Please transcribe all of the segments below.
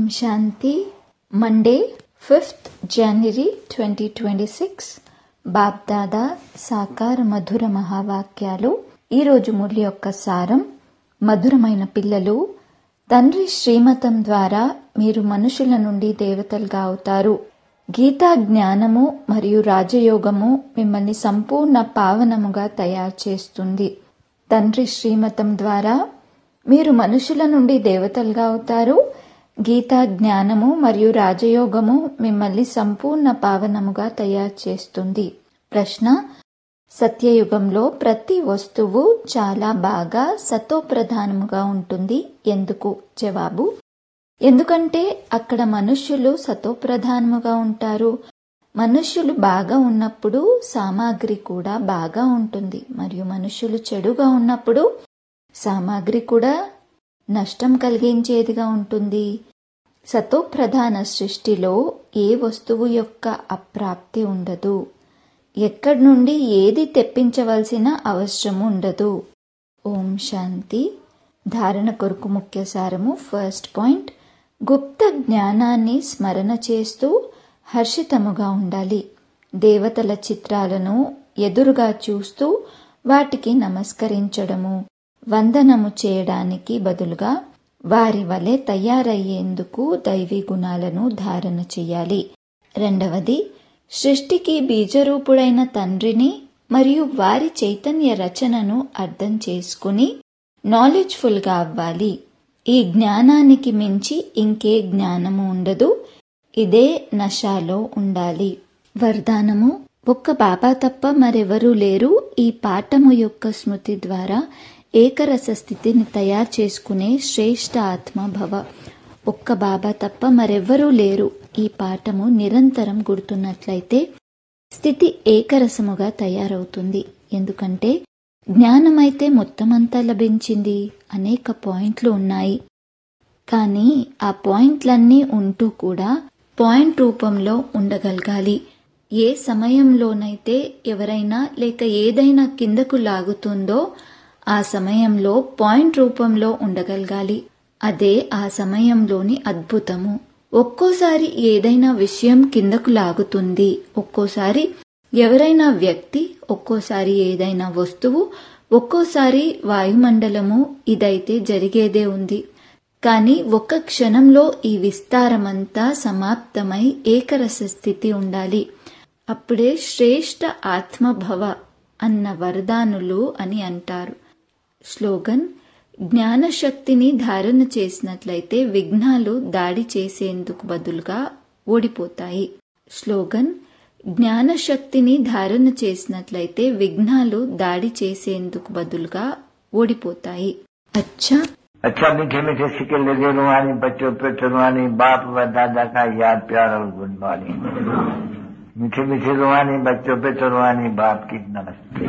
శాంతి Monday fifth January twenty twenty six Bapdada సాకార మధుర మహావాక్యాలు ఈరోజు మురళి యొక్క సారం మధురమైన పిల్లలు తండ్రి శ్రీమతం ద్వారా మీరు మనుషుల నుండి దేవతలుగా అవుతారు గీతా జ్ఞానము మరియు రాజయోగము మిమ్మల్ని సంపూర్ణ పావనముగా తయారు చేస్తుంది తండ్రి శ్రీమతం ద్వారా మీరు మనుషుల నుండి దేవతలుగా అవుతారు గీతా జ్ఞానము మరియు రాజయోగము మిమ్మల్ని సంపూర్ణ పావనముగా తయారు చేస్తుంది ప్రశ్న సత్యయుగంలో ప్రతి వస్తువు చాలా బాగా సతోప్రధానముగా ఉంటుంది ఎందుకు జవాబు ఎందుకంటే అక్కడ మనుష్యులు సతోప్రధానముగా ఉంటారు మనుష్యులు బాగా ఉన్నప్పుడు సామాగ్రి కూడా బాగా ఉంటుంది మరియు మనుష్యులు చెడుగా ఉన్నప్పుడు సామాగ్రి కూడా నష్టం కలిగించేదిగా ఉంటుంది సతోప్రధాన సృష్టిలో ఏ వస్తువు యొక్క అప్రాప్తి ఉండదు ఎక్కడి నుండి ఏది తెప్పించవలసిన అవసరం ఉండదు ఓం శాంతి ధారణ కొరకు ముఖ్య సారము ఫస్ట్ పాయింట్ గుప్త జ్ఞానాన్ని స్మరణ చేస్తూ హర్షితముగా ఉండాలి దేవతల చిత్రాలను ఎదురుగా చూస్తూ వాటికి నమస్కరించడము వందనము చేయడానికి బదులుగా వారి వలె తయారయ్యేందుకు దైవీ గుణాలను ధారణ చెయ్యాలి రెండవది సృష్టికి బీజరూపుడైన తండ్రిని మరియు వారి చైతన్య రచనను అర్థం చేసుకుని నాలెడ్జ్ఫుల్గా అవ్వాలి ఈ జ్ఞానానికి మించి ఇంకే జ్ఞానము ఉండదు ఇదే నశాలో ఉండాలి వరదానము ఒక్క బాబా తప్ప మరెవరూ లేరు ఈ పాఠము యొక్క స్మృతి ద్వారా ఏకరస స్థితిని తయారు చేసుకునే శ్రేష్ఠ ఆత్మ భవ ఒక్క బాబా తప్ప మరెవ్వరూ లేరు ఈ పాఠము నిరంతరం గుర్తున్నట్లయితే స్థితి ఏకరసముగా తయారవుతుంది ఎందుకంటే జ్ఞానమైతే మొత్తమంతా లభించింది అనేక పాయింట్లు ఉన్నాయి కానీ ఆ పాయింట్లన్నీ ఉంటూ కూడా పాయింట్ రూపంలో ఉండగలగాలి ఏ సమయంలోనైతే ఎవరైనా లేక ఏదైనా కిందకు లాగుతుందో ఆ సమయంలో పాయింట్ రూపంలో ఉండగలగాలి అదే ఆ సమయంలోని అద్భుతము ఒక్కోసారి ఏదైనా విషయం కిందకు లాగుతుంది ఒక్కోసారి ఎవరైనా వ్యక్తి ఒక్కోసారి ఏదైనా వస్తువు ఒక్కోసారి వాయుమండలము ఇదైతే జరిగేదే ఉంది కానీ ఒక్క క్షణంలో ఈ విస్తారమంతా సమాప్తమై ఏకరస స్థితి ఉండాలి అప్పుడే శ్రేష్ఠ ఆత్మభవ అన్న వరదానులు అని అంటారు స్లోగన్ జ్ఞానశక్తిని ధారణ చేసినట్లయితే విఘ్నాలు దాడి చేసేందుకు బదులుగా ఓడిపోతాయి స్లోగన్ జ్ఞానశక్తిని ధారణ చేసినట్లయితే విఘ్నాలు దాడి చేసేందుకు బదులుగా ఓడిపోతాయి అచ్చా अच्छा मीठे मीठे सिक्के लगे रुहानी बच्चों पे रुहानी बाप व दादा का याद प्यार और गुड मॉर्निंग मीठे मीठे रुहानी बच्चों पे रुहानी बाप की नमस्ते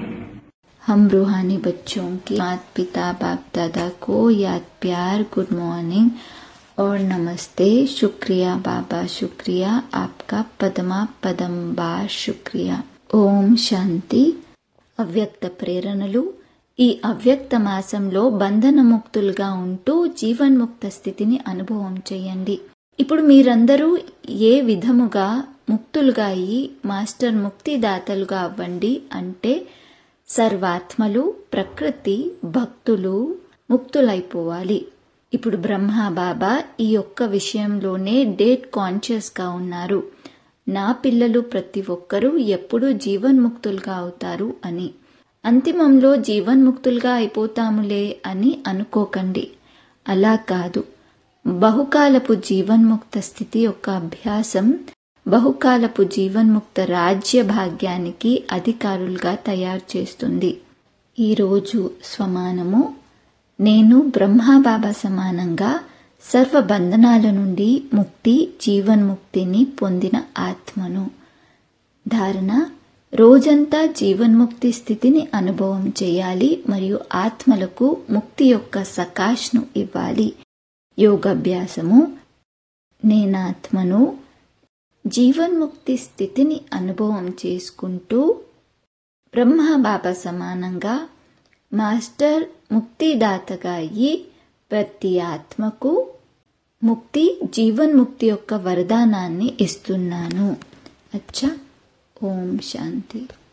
हम रूहानी बच्चों की माता पिता बाप दादा को याद प्यार गुड मॉर्निंग और नमस्ते शुक्रिया बाबा शुक्रिया आपका पदमा पदम बार शुक्रिया ఓం శాంతి అవ్యక్త ప్రేరణలు ఈ అవ్యక్త మాసంలో బంధనముక్తులుగా ఉంటూ జీవన్ముక్త స్థితిని అనుభవం చేయండి ఇప్పుడు మీరందరూ ఏ విధముగా ముక్తులుగా అయి మాస్టర్ ముక్తిదాతలుగా అవ్వండి అంటే సర్వాత్మలు ప్రకృతి భక్తులు ముక్తులైపోవాలి ఇప్పుడు బ్రహ్మ బాబా ఈ ఒక్క విషయంలోనే డేట్ కాన్షియస్ గా ఉన్నారు నా పిల్లలు ప్రతి ఒక్కరూ ఎప్పుడూ జీవన్ముక్తులుగా అవుతారు అని అంతిమంలో జీవన్ముక్తులుగా అయిపోతాములే అని అనుకోకండి అలా కాదు బహుకాలపు జీవన్ముక్త స్థితి యొక్క అభ్యాసం బహుకాలపు జీవన్ముక్త రాజ్య భాగ్యానికి అధికారులుగా తయారు చేస్తుంది ఈరోజు స్వమానము నేను బ్రహ్మాబాబా సమానంగా సర్వ బంధనాల నుండి ముక్తి జీవన్ముక్తిని పొందిన ఆత్మను ధారణ రోజంతా జీవన్ముక్తి స్థితిని అనుభవం చేయాలి మరియు ఆత్మలకు ముక్తి యొక్క సకాష్ను ఇవ్వాలి యోగాభ్యాసము నేనాత్మను జీవన్ముక్తి స్థితిని అనుభవం చేసుకుంటూ బ్రహ్మబాబా సమానంగా మాస్టర్ ముక్తిదాతగా అయ్యి ప్రతి ఆత్మకు ముక్తి జీవన్ముక్తి యొక్క వరదానాన్ని ఇస్తున్నాను అచ్చా ఓం శాంతి